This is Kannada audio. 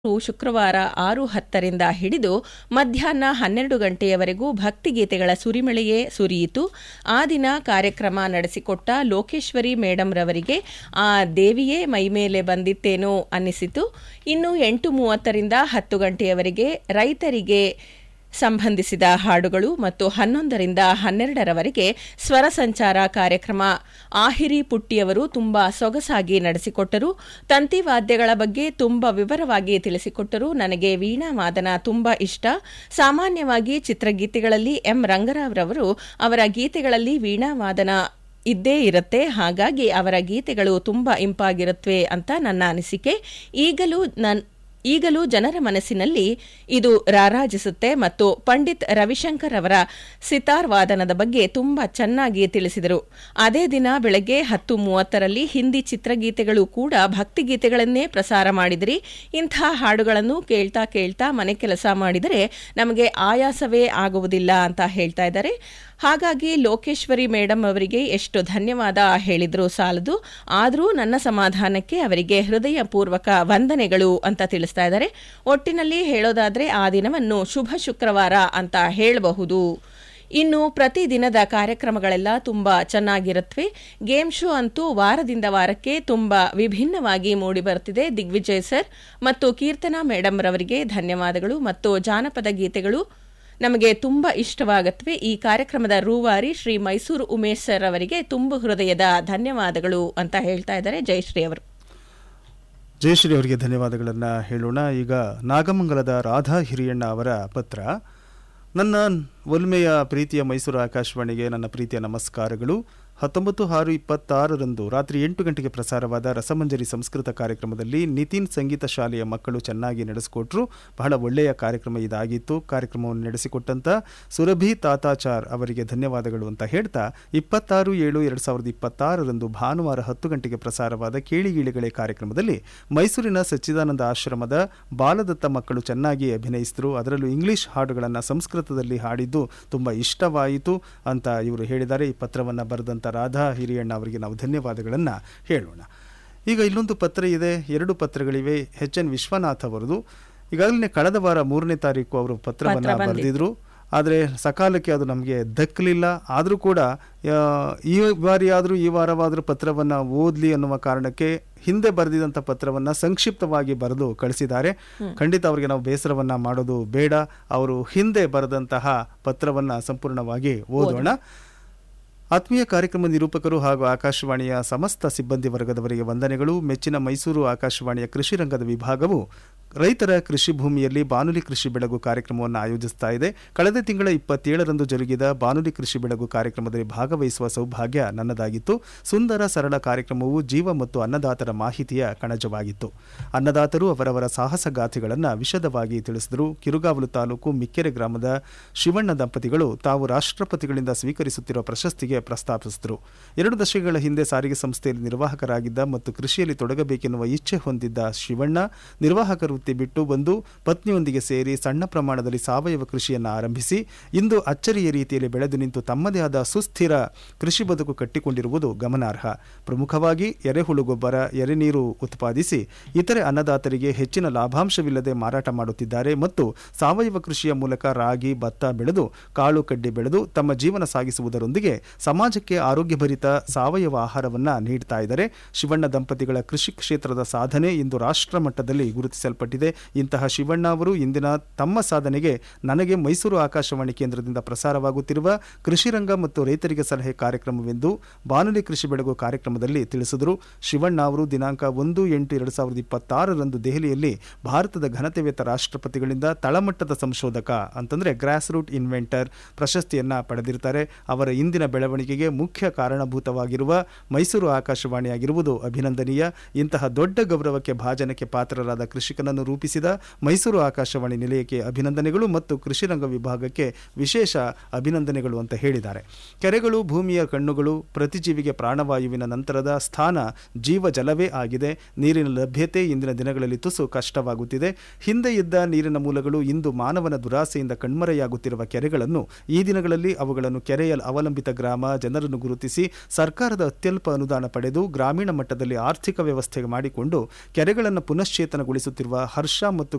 ಶುಕ್ರವಾರ ಆರು ಹತ್ತರಿಂದ ಹಿಡಿದು ಮಧ್ಯಾಹ್ನ ಹನ್ನೆರಡು ಗಂಟೆಯವರೆಗೂ ಭಕ್ತಿಗೀತೆಗಳ ಸುರಿಮಳೆಯೇ ಸುರಿಯಿತು ಆ ದಿನ ಕಾರ್ಯಕ್ರಮ ನಡೆಸಿಕೊಟ್ಟ ಲೋಕೇಶ್ವರಿ ಮೇಡಮ್ ರವರಿಗೆ ಆ ದೇವಿಯೇ ಮೈಮೇಲೆ ಬಂದಿತ್ತೇನೋ ಅನ್ನಿಸಿತು ಇನ್ನು ಎಂಟು ಮೂವತ್ತರಿಂದ ಹತ್ತು ಗಂಟೆಯವರೆಗೆ ರೈತರಿಗೆ ಸಂಬಂಧಿಸಿದ ಹಾಡುಗಳು ಮತ್ತು ಹನ್ನೊಂದರಿಂದ ಹನ್ನೆರಡರವರೆಗೆ ಸ್ವರ ಸಂಚಾರ ಕಾರ್ಯಕ್ರಮ ಆಹಿರಿ ಪುಟ್ಟಿಯವರು ತುಂಬಾ ಸೊಗಸಾಗಿ ನಡೆಸಿಕೊಟ್ಟರು ತಂತಿ ವಾದ್ಯಗಳ ಬಗ್ಗೆ ತುಂಬ ವಿವರವಾಗಿ ತಿಳಿಸಿಕೊಟ್ಟರು ನನಗೆ ವೀಣಾ ವಾದನ ತುಂಬಾ ಇಷ್ಟ ಸಾಮಾನ್ಯವಾಗಿ ಚಿತ್ರಗೀತೆಗಳಲ್ಲಿ ಎಂ ರಂಗರಾವ್ರವರು ಅವರ ಗೀತೆಗಳಲ್ಲಿ ವೀಣಾ ವಾದನ ಇದ್ದೇ ಇರುತ್ತೆ ಹಾಗಾಗಿ ಅವರ ಗೀತೆಗಳು ತುಂಬಾ ಇಂಪಾಗಿರುತ್ತವೆ ಅಂತ ನನ್ನ ಅನಿಸಿಕೆ ಈಗಲೂ ನನ್ ಈಗಲೂ ಜನರ ಮನಸ್ಸಿನಲ್ಲಿ ಇದು ರಾರಾಜಿಸುತ್ತೆ ಮತ್ತು ಪಂಡಿತ್ ರವಿಶಂಕರ್ ಅವರ ಸಿತಾರ್ ವಾದನದ ಬಗ್ಗೆ ತುಂಬಾ ಚೆನ್ನಾಗಿ ತಿಳಿಸಿದರು ಅದೇ ದಿನ ಬೆಳಗ್ಗೆ ಹತ್ತು ಮೂವತ್ತರಲ್ಲಿ ಹಿಂದಿ ಚಿತ್ರಗೀತೆಗಳು ಕೂಡ ಭಕ್ತಿಗೀತೆಗಳನ್ನೇ ಪ್ರಸಾರ ಮಾಡಿದಿರಿ ಇಂಥ ಹಾಡುಗಳನ್ನು ಕೇಳ್ತಾ ಕೇಳ್ತಾ ಮನೆ ಕೆಲಸ ಮಾಡಿದರೆ ನಮಗೆ ಆಯಾಸವೇ ಆಗುವುದಿಲ್ಲ ಅಂತ ಹೇಳ್ತಾ ಇದ್ದಾರೆ ಹಾಗಾಗಿ ಲೋಕೇಶ್ವರಿ ಮೇಡಮ್ ಅವರಿಗೆ ಎಷ್ಟು ಧನ್ಯವಾದ ಹೇಳಿದ್ರು ಸಾಲದು ಆದರೂ ನನ್ನ ಸಮಾಧಾನಕ್ಕೆ ಅವರಿಗೆ ಹೃದಯಪೂರ್ವಕ ವಂದನೆಗಳು ಅಂತ ತಿಳಿಸ್ತಾ ಇದ್ದಾರೆ ಒಟ್ಟಿನಲ್ಲಿ ಹೇಳೋದಾದ್ರೆ ಆ ದಿನವನ್ನು ಶುಭ ಶುಕ್ರವಾರ ಅಂತ ಹೇಳಬಹುದು ಇನ್ನು ಪ್ರತಿದಿನದ ಕಾರ್ಯಕ್ರಮಗಳೆಲ್ಲ ತುಂಬಾ ಚೆನ್ನಾಗಿರುತ್ತವೆ ಗೇಮ್ ಶೋ ಅಂತೂ ವಾರದಿಂದ ವಾರಕ್ಕೆ ತುಂಬಾ ವಿಭಿನ್ನವಾಗಿ ಮೂಡಿಬರುತ್ತಿದೆ ದಿಗ್ವಿಜಯ್ ಸರ್ ಮತ್ತು ಕೀರ್ತನಾ ಮೇಡಮ್ ರವರಿಗೆ ಧನ್ಯವಾದಗಳು ಮತ್ತು ಜಾನಪದ ಗೀತೆಗಳು ನಮಗೆ ತುಂಬ ಇಷ್ಟವಾಗುತ್ತವೆ ಈ ಕಾರ್ಯಕ್ರಮದ ರೂವಾರಿ ಶ್ರೀ ಮೈಸೂರು ಉಮೇಶ್ ಸರ್ ಅವರಿಗೆ ತುಂಬು ಹೃದಯದ ಧನ್ಯವಾದಗಳು ಅಂತ ಹೇಳ್ತಾ ಇದ್ದಾರೆ ಜಯಶ್ರೀ ಅವರು ಜಯಶ್ರೀ ಅವರಿಗೆ ಧನ್ಯವಾದಗಳನ್ನು ಹೇಳೋಣ ಈಗ ನಾಗಮಂಗಲದ ರಾಧಾ ಹಿರಿಯಣ್ಣ ಅವರ ಪತ್ರ ನನ್ನ ಒಲ್ಮೆಯ ಪ್ರೀತಿಯ ಮೈಸೂರು ಆಕಾಶವಾಣಿಗೆ ನನ್ನ ಪ್ರೀತಿಯ ನಮಸ್ಕಾರಗಳು ಹತ್ತೊಂಬತ್ತು ಆರು ಇಪ್ಪತ್ತಾರರಂದು ರಾತ್ರಿ ಎಂಟು ಗಂಟೆಗೆ ಪ್ರಸಾರವಾದ ರಸಮಂಜರಿ ಸಂಸ್ಕೃತ ಕಾರ್ಯಕ್ರಮದಲ್ಲಿ ನಿತಿನ್ ಸಂಗೀತ ಶಾಲೆಯ ಮಕ್ಕಳು ಚೆನ್ನಾಗಿ ನಡೆಸಿಕೊಟ್ರು ಬಹಳ ಒಳ್ಳೆಯ ಕಾರ್ಯಕ್ರಮ ಇದಾಗಿತ್ತು ಕಾರ್ಯಕ್ರಮವನ್ನು ನಡೆಸಿಕೊಟ್ಟಂತ ಸುರಭಿ ತಾತಾಚಾರ್ ಅವರಿಗೆ ಧನ್ಯವಾದಗಳು ಅಂತ ಹೇಳ್ತಾ ಇಪ್ಪತ್ತಾರು ಏಳು ಎರಡು ಸಾವಿರದ ಇಪ್ಪತ್ತಾರರಂದು ಭಾನುವಾರ ಹತ್ತು ಗಂಟೆಗೆ ಪ್ರಸಾರವಾದ ಕೇಳಿಗೀಳಿಗಳೇ ಕಾರ್ಯಕ್ರಮದಲ್ಲಿ ಮೈಸೂರಿನ ಸಚ್ಚಿದಾನಂದ ಆಶ್ರಮದ ಬಾಲದತ್ತ ಮಕ್ಕಳು ಚೆನ್ನಾಗಿ ಅಭಿನಯಿಸಿದರು ಅದರಲ್ಲೂ ಇಂಗ್ಲಿಷ್ ಹಾಡುಗಳನ್ನು ಸಂಸ್ಕೃತದಲ್ಲಿ ಹಾಡಿದ್ದು ತುಂಬ ಇಷ್ಟವಾಯಿತು ಅಂತ ಇವರು ಹೇಳಿದ್ದಾರೆ ಈ ಪತ್ರವನ್ನು ಬರೆದಂಥ ರಾಧಾ ಹಿರಿಯಣ್ಣ ಅವರಿಗೆ ನಾವು ಧನ್ಯವಾದಗಳನ್ನು ಹೇಳೋಣ ಈಗ ಇಲ್ಲೊಂದು ಪತ್ರ ಇದೆ ಎರಡು ಪತ್ರಗಳಿವೆ ಎಚ್ ಎನ್ ವಿಶ್ವನಾಥ್ ಅವರದು ಈಗಾಗಲೇ ಕಳೆದ ವಾರ ಮೂರನೇ ತಾರೀಕು ಅವರು ಪತ್ರವನ್ನು ಬರೆದಿದ್ರು ಆದರೆ ಸಕಾಲಕ್ಕೆ ಅದು ನಮಗೆ ದಕ್ಕಲಿಲ್ಲ ಆದರೂ ಕೂಡ ಈ ಬಾರಿ ಆದರೂ ಈ ವಾರವಾದರೂ ಪತ್ರವನ್ನು ಓದಲಿ ಅನ್ನುವ ಕಾರಣಕ್ಕೆ ಹಿಂದೆ ಬರೆದಿದಂಥ ಪತ್ರವನ್ನು ಸಂಕ್ಷಿಪ್ತವಾಗಿ ಬರೆದು ಕಳಿಸಿದ್ದಾರೆ ಖಂಡಿತ ಅವರಿಗೆ ನಾವು ಬೇಸರವನ್ನು ಮಾಡೋದು ಬೇಡ ಅವರು ಹಿಂದೆ ಬರೆದಂತಹ ಪತ್ರವನ್ನು ಸಂಪೂರ್ಣವಾಗಿ ಓದೋಣ ಆತ್ಮೀಯ ಕಾರ್ಯಕ್ರಮ ನಿರೂಪಕರು ಹಾಗೂ ಆಕಾಶವಾಣಿಯ ಸಮಸ್ತ ಸಿಬ್ಬಂದಿ ವರ್ಗದವರಿಗೆ ವಂದನೆಗಳು ಮೆಚ್ಚಿನ ಮೈಸೂರು ಆಕಾಶವಾಣಿಯ ಕೃಷಿ ರಂಗದ ವಿಭಾಗವು ರೈತರ ಕೃಷಿ ಭೂಮಿಯಲ್ಲಿ ಬಾನುಲಿ ಕೃಷಿ ಬೆಳಗು ಕಾರ್ಯಕ್ರಮವನ್ನು ಆಯೋಜಿಸ್ತಾ ಇದೆ ಕಳೆದ ತಿಂಗಳ ಇಪ್ಪತ್ತೇಳರಂದು ಜರುಗಿದ ಬಾನುಲಿ ಕೃಷಿ ಬೆಳಗು ಕಾರ್ಯಕ್ರಮದಲ್ಲಿ ಭಾಗವಹಿಸುವ ಸೌಭಾಗ್ಯ ನನ್ನದಾಗಿತ್ತು ಸುಂದರ ಸರಳ ಕಾರ್ಯಕ್ರಮವು ಜೀವ ಮತ್ತು ಅನ್ನದಾತರ ಮಾಹಿತಿಯ ಕಣಜವಾಗಿತ್ತು ಅನ್ನದಾತರು ಅವರವರ ಸಾಹಸಗಾಥೆಗಳನ್ನು ವಿಶದವಾಗಿ ತಿಳಿಸಿದರು ಕಿರುಗಾವಲು ತಾಲೂಕು ಮಿಕ್ಕೆರೆ ಗ್ರಾಮದ ಶಿವಣ್ಣ ದಂಪತಿಗಳು ತಾವು ರಾಷ್ಟ್ರಪತಿಗಳಿಂದ ಸ್ವೀಕರಿಸುತ್ತಿರುವ ಪ್ರಶಸ್ತಿಗೆ ಪ್ರಸ್ತಾಪಿಸಿದರು ಎರಡು ದಶಕಗಳ ಹಿಂದೆ ಸಾರಿಗೆ ಸಂಸ್ಥೆಯಲ್ಲಿ ನಿರ್ವಾಹಕರಾಗಿದ್ದ ಮತ್ತು ಕೃಷಿಯಲ್ಲಿ ತೊಡಗಬೇಕೆನ್ನುವ ಇಚ್ಛೆ ಹೊಂದಿದ್ದ ಶಿವಣ್ಣ ನಿರ್ವಾಹಕ ವೃತ್ತಿ ಬಿಟ್ಟು ಬಂದು ಪತ್ನಿಯೊಂದಿಗೆ ಸೇರಿ ಸಣ್ಣ ಪ್ರಮಾಣದಲ್ಲಿ ಸಾವಯವ ಕೃಷಿಯನ್ನು ಆರಂಭಿಸಿ ಇಂದು ಅಚ್ಚರಿಯ ರೀತಿಯಲ್ಲಿ ಬೆಳೆದು ನಿಂತು ತಮ್ಮದೇ ಆದ ಸುಸ್ಥಿರ ಕೃಷಿ ಬದುಕು ಕಟ್ಟಿಕೊಂಡಿರುವುದು ಗಮನಾರ್ಹ ಪ್ರಮುಖವಾಗಿ ಎರೆಹುಳು ಗೊಬ್ಬರ ಎರೆನೀರು ಉತ್ಪಾದಿಸಿ ಇತರೆ ಅನ್ನದಾತರಿಗೆ ಹೆಚ್ಚಿನ ಲಾಭಾಂಶವಿಲ್ಲದೆ ಮಾರಾಟ ಮಾಡುತ್ತಿದ್ದಾರೆ ಮತ್ತು ಸಾವಯವ ಕೃಷಿಯ ಮೂಲಕ ರಾಗಿ ಭತ್ತ ಬೆಳೆದು ಕಾಳು ಕಡ್ಡಿ ಬೆಳೆದು ತಮ್ಮ ಜೀವನ ಸಾಗಿಸುವುದರೊಂದಿಗೆ ಸಮಾಜಕ್ಕೆ ಆರೋಗ್ಯಭರಿತ ಸಾವಯವ ಆಹಾರವನ್ನು ನೀಡ್ತಾ ಇದ್ದಾರೆ ಶಿವಣ್ಣ ದಂಪತಿಗಳ ಕೃಷಿ ಕ್ಷೇತ್ರದ ಸಾಧನೆ ಇಂದು ರಾಷ್ಟ್ರ ಮಟ್ಟದಲ್ಲಿ ಗುರುತಿಸಲ್ಪಟ್ಟಿದೆ ಇಂತಹ ಶಿವಣ್ಣ ಅವರು ಇಂದಿನ ತಮ್ಮ ಸಾಧನೆಗೆ ನನಗೆ ಮೈಸೂರು ಆಕಾಶವಾಣಿ ಕೇಂದ್ರದಿಂದ ಪ್ರಸಾರವಾಗುತ್ತಿರುವ ಕೃಷಿ ರಂಗ ಮತ್ತು ರೈತರಿಗೆ ಸಲಹೆ ಕಾರ್ಯಕ್ರಮವೆಂದು ಬಾನುಲಿ ಕೃಷಿ ಬೆಳಗು ಕಾರ್ಯಕ್ರಮದಲ್ಲಿ ತಿಳಿಸಿದರು ಶಿವಣ್ಣ ಅವರು ದಿನಾಂಕ ಒಂದು ಎಂಟು ಎರಡು ಸಾವಿರದ ಇಪ್ಪತ್ತಾರರಂದು ದೆಹಲಿಯಲ್ಲಿ ಭಾರತದ ಘನತೆವೇತ ರಾಷ್ಟ್ರಪತಿಗಳಿಂದ ತಳಮಟ್ಟದ ಸಂಶೋಧಕ ಅಂತಂದ್ರೆ ಗ್ರಾಸ್ ರೂಟ್ ಇನ್ವೆಂಟರ್ ಪ್ರಶಸ್ತಿಯನ್ನ ಪಡೆದಿರ್ತಾರೆ ಅವರ ಇಂದಿನ ಬೆಳವಣಿಗೆಗೆ ಮುಖ್ಯ ಕಾರಣಭೂತವಾಗಿರುವ ಮೈಸೂರು ಆಕಾಶವಾಣಿಯಾಗಿರುವುದು ಅಭಿನಂದನೀಯ ಇಂತಹ ದೊಡ್ಡ ಗೌರವಕ್ಕೆ ಭಾಜನಕ್ಕೆ ಪಾತ್ರರಾದ ಕೃಷಿಕನನ್ನು ರೂಪಿಸಿದ ಮೈಸೂರು ಆಕಾಶವಾಣಿ ನಿಲಯಕ್ಕೆ ಅಭಿನಂದನೆಗಳು ಮತ್ತು ಕೃಷಿ ರಂಗ ವಿಭಾಗಕ್ಕೆ ವಿಶೇಷ ಅಭಿನಂದನೆಗಳು ಅಂತ ಹೇಳಿದ್ದಾರೆ ಕೆರೆಗಳು ಭೂಮಿಯ ಕಣ್ಣುಗಳು ಪ್ರತಿಜೀವಿಗೆ ಪ್ರಾಣವಾಯುವಿನ ನಂತರದ ಸ್ಥಾನ ಜೀವ ಜಲವೇ ಆಗಿದೆ ನೀರಿನ ಲಭ್ಯತೆ ಇಂದಿನ ದಿನಗಳಲ್ಲಿ ತುಸು ಕಷ್ಟವಾಗುತ್ತಿದೆ ಹಿಂದೆ ಇದ್ದ ನೀರಿನ ಮೂಲಗಳು ಇಂದು ಮಾನವನ ದುರಾಸೆಯಿಂದ ಕಣ್ಮರೆಯಾಗುತ್ತಿರುವ ಕೆರೆಗಳನ್ನು ಈ ದಿನಗಳಲ್ಲಿ ಅವುಗಳನ್ನು ಕೆರೆಯ ಅವಲಂಬಿತ ಗ್ರಾಮ ಜನರನ್ನು ಗುರುತಿಸಿ ಸರ್ಕಾರದ ಅತ್ಯಲ್ಪ ಅನುದಾನ ಪಡೆದು ಗ್ರಾಮೀಣ ಮಟ್ಟದಲ್ಲಿ ಆರ್ಥಿಕ ವ್ಯವಸ್ಥೆ ಮಾಡಿಕೊಂಡು ಕೆರೆಗಳನ್ನು ಪುನಶ್ಚೇತನಗೊಳಿಸುತ್ತಿರುವ ಹರ್ಷ ಮತ್ತು